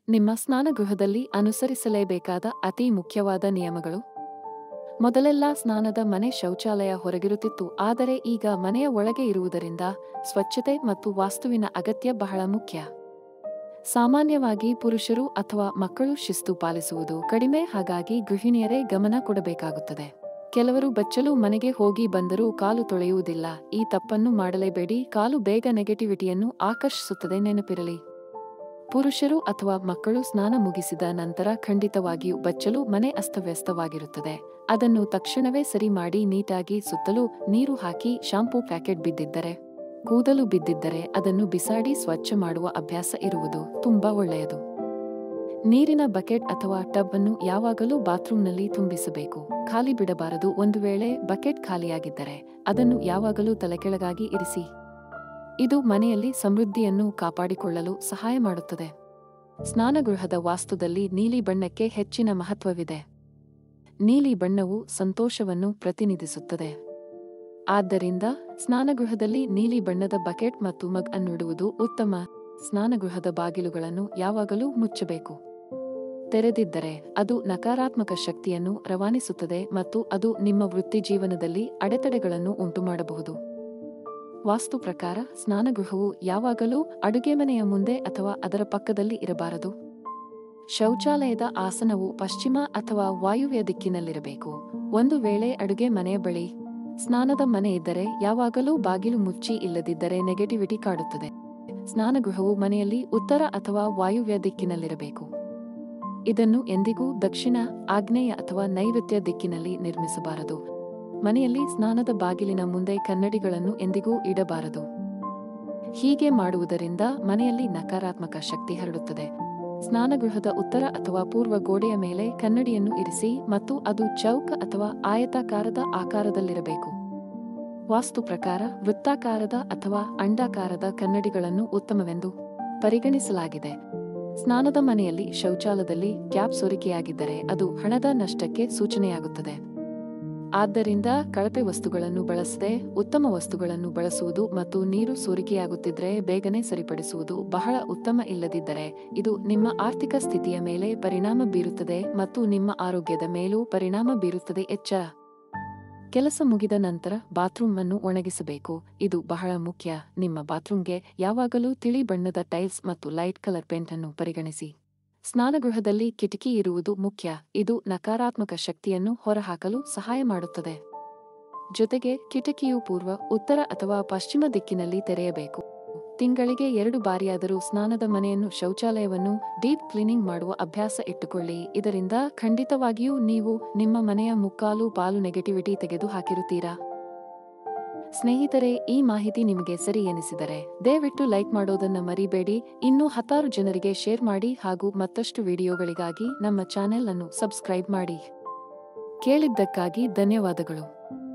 ನಿಮ್ಮ ಸ್ನಾನಗೃಹದಲ್ಲಿ ಅನುಸರಿಸಲೇಬೇಕಾದ ಅತಿ ಮುಖ್ಯವಾದ ನಿಯಮಗಳು ಮೊದಲೆಲ್ಲ ಸ್ನಾನದ ಮನೆ ಶೌಚಾಲಯ ಹೊರಗಿರುತ್ತಿತ್ತು ಆದರೆ ಈಗ ಮನೆಯ ಒಳಗೆ ಇರುವುದರಿಂದ ಸ್ವಚ್ಛತೆ ಮತ್ತು ವಾಸ್ತುವಿನ ಅಗತ್ಯ ಬಹಳ ಮುಖ್ಯ ಸಾಮಾನ್ಯವಾಗಿ ಪುರುಷರು ಅಥವಾ ಮಕ್ಕಳು ಶಿಸ್ತು ಪಾಲಿಸುವುದು ಕಡಿಮೆ ಹಾಗಾಗಿ ಗೃಹಿಣಿಯರೇ ಗಮನ ಕೊಡಬೇಕಾಗುತ್ತದೆ ಕೆಲವರು ಬಚ್ಚಲು ಮನೆಗೆ ಹೋಗಿ ಬಂದರೂ ಕಾಲು ತೊಳೆಯುವುದಿಲ್ಲ ಈ ತಪ್ಪನ್ನು ಮಾಡಲೇಬೇಡಿ ಕಾಲು ಬೇಗ ನೆಗೆಟಿವಿಟಿಯನ್ನು ಆಕರ್ಷಿಸುತ್ತದೆ ನೆನಪಿರಲಿ ಪುರುಷರು ಅಥವಾ ಮಕ್ಕಳು ಸ್ನಾನ ಮುಗಿಸಿದ ನಂತರ ಖಂಡಿತವಾಗಿಯೂ ಬಚ್ಚಲು ಮನೆ ಅಸ್ತವ್ಯಸ್ತವಾಗಿರುತ್ತದೆ ಅದನ್ನು ತಕ್ಷಣವೇ ಸರಿ ಮಾಡಿ ನೀಟಾಗಿ ಸುತ್ತಲೂ ನೀರು ಹಾಕಿ ಶಾಂಪೂ ಪ್ಯಾಕೆಟ್ ಬಿದ್ದಿದ್ದರೆ ಕೂದಲು ಬಿದ್ದಿದ್ದರೆ ಅದನ್ನು ಬಿಸಾಡಿ ಸ್ವಚ್ಛ ಮಾಡುವ ಅಭ್ಯಾಸ ಇರುವುದು ತುಂಬಾ ಒಳ್ಳೆಯದು ನೀರಿನ ಬಕೆಟ್ ಅಥವಾ ಟಬ್ ಅನ್ನು ಯಾವಾಗಲೂ ಬಾತ್ರೂಮ್ನಲ್ಲಿ ತುಂಬಿಸಬೇಕು ಖಾಲಿ ಬಿಡಬಾರದು ಒಂದು ವೇಳೆ ಬಕೆಟ್ ಖಾಲಿಯಾಗಿದ್ದರೆ ಅದನ್ನು ಯಾವಾಗಲೂ ತಲೆಕೆಳಗಾಗಿ ಇರಿಸಿ ಇದು ಮನೆಯಲ್ಲಿ ಸಮೃದ್ಧಿಯನ್ನು ಕಾಪಾಡಿಕೊಳ್ಳಲು ಸಹಾಯ ಮಾಡುತ್ತದೆ ಸ್ನಾನಗೃಹದ ವಾಸ್ತುದಲ್ಲಿ ನೀಲಿ ಬಣ್ಣಕ್ಕೆ ಹೆಚ್ಚಿನ ಮಹತ್ವವಿದೆ ನೀಲಿ ಬಣ್ಣವು ಸಂತೋಷವನ್ನು ಪ್ರತಿನಿಧಿಸುತ್ತದೆ ಆದ್ದರಿಂದ ಸ್ನಾನಗೃಹದಲ್ಲಿ ನೀಲಿ ಬಣ್ಣದ ಬಕೆಟ್ ಮತ್ತು ಮಗ್ ಅನ್ನಿಡುವುದು ಉತ್ತಮ ಸ್ನಾನಗೃಹದ ಬಾಗಿಲುಗಳನ್ನು ಯಾವಾಗಲೂ ಮುಚ್ಚಬೇಕು ತೆರೆದಿದ್ದರೆ ಅದು ನಕಾರಾತ್ಮಕ ಶಕ್ತಿಯನ್ನು ರವಾನಿಸುತ್ತದೆ ಮತ್ತು ಅದು ನಿಮ್ಮ ವೃತ್ತಿ ಜೀವನದಲ್ಲಿ ಅಡೆತಡೆಗಳನ್ನು ಉಂಟುಮಾಡಬಹುದು ವಾಸ್ತು ಪ್ರಕಾರ ಸ್ನಾನಗೃಹವು ಯಾವಾಗಲೂ ಅಡುಗೆ ಮನೆಯ ಮುಂದೆ ಅಥವಾ ಅದರ ಪಕ್ಕದಲ್ಲಿ ಇರಬಾರದು ಶೌಚಾಲಯದ ಆಸನವು ಪಶ್ಚಿಮ ಅಥವಾ ವಾಯುವ್ಯ ದಿಕ್ಕಿನಲ್ಲಿರಬೇಕು ಒಂದು ವೇಳೆ ಅಡುಗೆ ಮನೆಯ ಬಳಿ ಸ್ನಾನದ ಮನೆ ಇದ್ದರೆ ಯಾವಾಗಲೂ ಬಾಗಿಲು ಮುಚ್ಚಿ ಇಲ್ಲದಿದ್ದರೆ ನೆಗೆಟಿವಿಟಿ ಕಾಡುತ್ತದೆ ಸ್ನಾನಗೃಹವು ಮನೆಯಲ್ಲಿ ಉತ್ತರ ಅಥವಾ ವಾಯುವ್ಯ ದಿಕ್ಕಿನಲ್ಲಿರಬೇಕು ಇದನ್ನು ಎಂದಿಗೂ ದಕ್ಷಿಣ ಆಗ್ನೇಯ ಅಥವಾ ನೈಋತ್ಯ ದಿಕ್ಕಿನಲ್ಲಿ ನಿರ್ಮಿಸಬಾರದು ಮನೆಯಲ್ಲಿ ಸ್ನಾನದ ಬಾಗಿಲಿನ ಮುಂದೆ ಕನ್ನಡಿಗಳನ್ನು ಎಂದಿಗೂ ಇಡಬಾರದು ಹೀಗೆ ಮಾಡುವುದರಿಂದ ಮನೆಯಲ್ಲಿ ನಕಾರಾತ್ಮಕ ಶಕ್ತಿ ಹರಡುತ್ತದೆ ಸ್ನಾನಗೃಹದ ಉತ್ತರ ಅಥವಾ ಪೂರ್ವ ಗೋಡೆಯ ಮೇಲೆ ಕನ್ನಡಿಯನ್ನು ಇರಿಸಿ ಮತ್ತು ಅದು ಚೌಕ ಅಥವಾ ಆಯತಾಕಾರದ ಆಕಾರದಲ್ಲಿರಬೇಕು ವಾಸ್ತು ಪ್ರಕಾರ ವೃತ್ತಾಕಾರದ ಅಥವಾ ಅಂಡಾಕಾರದ ಕನ್ನಡಿಗಳನ್ನು ಉತ್ತಮವೆಂದು ಪರಿಗಣಿಸಲಾಗಿದೆ ಸ್ನಾನದ ಮನೆಯಲ್ಲಿ ಶೌಚಾಲಯದಲ್ಲಿ ಗ್ಯಾಪ್ ಸೋರಿಕೆಯಾಗಿದ್ದರೆ ಅದು ಹಣದ ನಷ್ಟಕ್ಕೆ ಸೂಚನೆಯಾಗುತ್ತದೆ ಆದ್ದರಿಂದ ಕಳಪೆ ವಸ್ತುಗಳನ್ನು ಬಳಸದೆ ಉತ್ತಮ ವಸ್ತುಗಳನ್ನು ಬಳಸುವುದು ಮತ್ತು ನೀರು ಸೋರಿಕೆಯಾಗುತ್ತಿದ್ರೆ ಬೇಗನೆ ಸರಿಪಡಿಸುವುದು ಬಹಳ ಉತ್ತಮ ಇಲ್ಲದಿದ್ದರೆ ಇದು ನಿಮ್ಮ ಆರ್ಥಿಕ ಸ್ಥಿತಿಯ ಮೇಲೆ ಪರಿಣಾಮ ಬೀರುತ್ತದೆ ಮತ್ತು ನಿಮ್ಮ ಆರೋಗ್ಯದ ಮೇಲೂ ಪರಿಣಾಮ ಬೀರುತ್ತದೆ ಎಚ್ಚರ ಕೆಲಸ ಮುಗಿದ ನಂತರ ಬಾತ್ರೂಮ್ ಅನ್ನು ಒಣಗಿಸಬೇಕು ಇದು ಬಹಳ ಮುಖ್ಯ ನಿಮ್ಮ ಬಾತ್ರೂಮ್ಗೆ ಯಾವಾಗಲೂ ತಿಳಿ ಬಣ್ಣದ ಟೈಲ್ಸ್ ಮತ್ತು ಲೈಟ್ ಕಲರ್ ಪೇಂಟ್ ಅನ್ನು ಪರಿಗಣಿಸಿ ಸ್ನಾನಗೃಹದಲ್ಲಿ ಕಿಟಕಿ ಇರುವುದು ಮುಖ್ಯ ಇದು ನಕಾರಾತ್ಮಕ ಶಕ್ತಿಯನ್ನು ಹೊರಹಾಕಲು ಸಹಾಯ ಮಾಡುತ್ತದೆ ಜೊತೆಗೆ ಕಿಟಕಿಯು ಪೂರ್ವ ಉತ್ತರ ಅಥವಾ ಪಶ್ಚಿಮ ದಿಕ್ಕಿನಲ್ಲಿ ತೆರೆಯಬೇಕು ತಿಂಗಳಿಗೆ ಎರಡು ಬಾರಿಯಾದರೂ ಸ್ನಾನದ ಮನೆಯನ್ನು ಶೌಚಾಲಯವನ್ನು ಡೀಪ್ ಕ್ಲೀನಿಂಗ್ ಮಾಡುವ ಅಭ್ಯಾಸ ಇಟ್ಟುಕೊಳ್ಳಿ ಇದರಿಂದ ಖಂಡಿತವಾಗಿಯೂ ನೀವು ನಿಮ್ಮ ಮನೆಯ ಮುಕ್ಕಾಲು ಪಾಲು ನೆಗೆಟಿವಿಟಿ ತೆಗೆದು ಹಾಕಿರುತ್ತೀರಾ ಸ್ನೇಹಿತರೆ ಈ ಮಾಹಿತಿ ನಿಮಗೆ ಸರಿ ಎನಿಸಿದರೆ ದಯವಿಟ್ಟು ಲೈಕ್ ಮಾಡೋದನ್ನ ಮರಿಬೇಡಿ ಇನ್ನೂ ಹತ್ತಾರು ಜನರಿಗೆ ಶೇರ್ ಮಾಡಿ ಹಾಗೂ ಮತ್ತಷ್ಟು ವಿಡಿಯೋಗಳಿಗಾಗಿ ನಮ್ಮ ಚಾನೆಲ್ ಅನ್ನು ಸಬ್ಸ್ಕ್ರೈಬ್ ಮಾಡಿ ಕೇಳಿದ್ದಕ್ಕಾಗಿ ಧನ್ಯವಾದಗಳು